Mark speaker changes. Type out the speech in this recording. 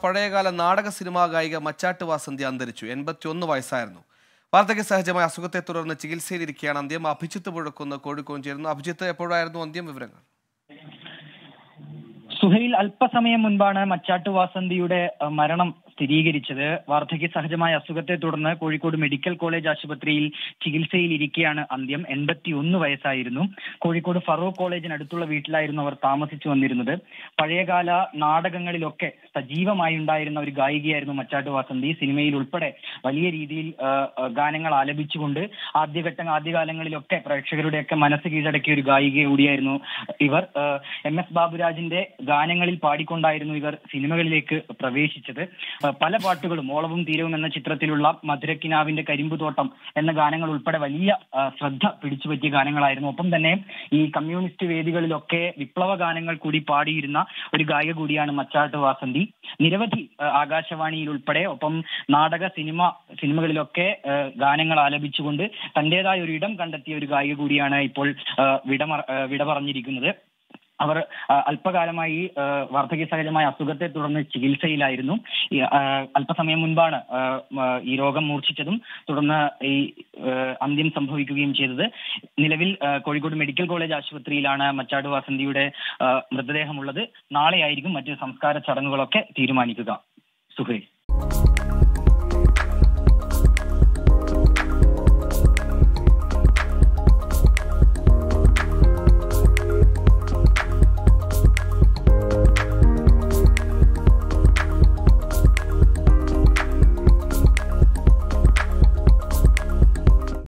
Speaker 1: പഴയകാല നാടക സിനിമാ ഗായിക മച്ചാട്ട് വാസന്തി അന്തരിച്ചു എൺപത്തിയൊന്ന് വയസ്സായിരുന്നു വാർദ്ധക്യ സഹജമായ അസുഖത്തെ തുടർന്ന് ചികിത്സയിലിരിക്കെയാണ് അന്ത്യം അഭിജിത്ത് പുഴക്കുന്ന് കോഴിക്കോട് ചേരുന്നു അഭിജിത്ത് എപ്പോഴായിരുന്നു അന്ത്യം വിവരങ്ങൾ
Speaker 2: സുഹൈൽ അല്പസമയം മുൻപാണ് മച്ചാട്ട് വാസന്തിയുടെ അഹ്, മരണം സ്ഥിരീകരിച്ചത് വാർദ്ധക്യ സഹജമായ അസുഖത്തെ തുടർന്ന് കോഴിക്കോട് മെഡിക്കൽ കോളേജ് ആശുപത്രിയിൽ ചികിത്സയിൽ ഇരിക്കെയാണ് അന്ത്യം എൺപത്തി ഒന്ന് വയസ്സായിരുന്നു കോഴിക്കോട് ഫറൂഖ് കോളേജിനടുത്തുള്ള വീട്ടിലായിരുന്നു അവർ താമസിച്ചു വന്നിരുന്നത് പഴയകാല നാടകങ്ങളിലൊക്കെ സജീവമായി ഉണ്ടായിരുന്ന ഒരു ഗായികയായിരുന്നു മച്ചാട്ട് വാസന്തി സിനിമയിൽ ഉൾപ്പെടെ വലിയ രീതിയിൽ അഹ്, അഹ്, ഗാനങ്ങൾ ആലപിച്ചുകൊണ്ട് ആദ്യഘട്ട ആദ്യകാലങ്ങളിലൊക്കെ പ്രേക്ഷകരുടെയൊക്കെ മനസ്സ് കീഴടക്കിയ ഒരു ഗായിക കൂടിയായിരുന്നു ഇവർ അഹ്, എം എസ് ബാബുരാജിന്റെ ഗാനങ്ങളിൽ പാടിക്കൊണ്ടായിരുന്നു ഇവർ സിനിമകളിലേക്ക് പ്രവേശിച്ചത് അഹ് പല പാട്ടുകളും ഓളവും തീരവും എന്ന ചിത്രത്തിലുള്ള മധുരക്കിനാവിന്റെ കരിമ്പു തോട്ടം എന്ന ഗാനങ്ങൾ ഉൾപ്പെടെ വലിയ അഹ്, ശ്രദ്ധ പിടിച്ചുപറ്റിയ ഗാനങ്ങളായിരുന്നു ഒപ്പം തന്നെ ഈ കമ്മ്യൂണിസ്റ്റ് വേദികളിലൊക്കെ വിപ്ലവ ഗാനങ്ങൾ കൂടി പാടിയിരുന്ന ഒരു ഗായിക കൂടിയാണ് മച്ചാട്ട് വാസന്തി നിരവധി അഹ്, ആകാശവാണിയിൽ ഉൾപ്പെടെ ഒപ്പം നാടക സിനിമ സിനിമകളിലൊക്കെ അഹ്, ഗാനങ്ങൾ ആലപിച്ചുകൊണ്ട് തന്റേതായ ഒരു ഇടം കണ്ടെത്തിയ ഒരു ഗായിക കൂടിയാണ് ഇപ്പോൾ അഹ്, വിട മറ- അഹ്, വിട പറഞ്ഞിരിക്കുന്നത് അവർ ആ, അല്പകാലമായി ആ, വാർദ്ധക്യ സഹജമായ അസുഖത്തെ തുടർന്ന് ചികിത്സയിലായിരുന്നു ഈ, ആ, അല്പസമയം മുൻപാണ് ആ, ആ, ഈ രോഗം മൂർച്ഛിച്ചതും തുടർന്ന് ഈ ആ, അന്ത്യം സംഭവിക്കുകയും ചെയ്തത് നിലവിൽ ആ, കോഴിക്കോട് മെഡിക്കൽ കോളേജ് ആശുപത്രിയിലാണ് മച്ചാട് വാസന്തിയുടെ ആ, മൃതദേഹമുള്ളത് നാളെയായിരിക്കും മറ്റ് സംസ്കാര ചടങ്ങുകളൊക്കെ തീരുമാനിക്കുക സുഹേൽ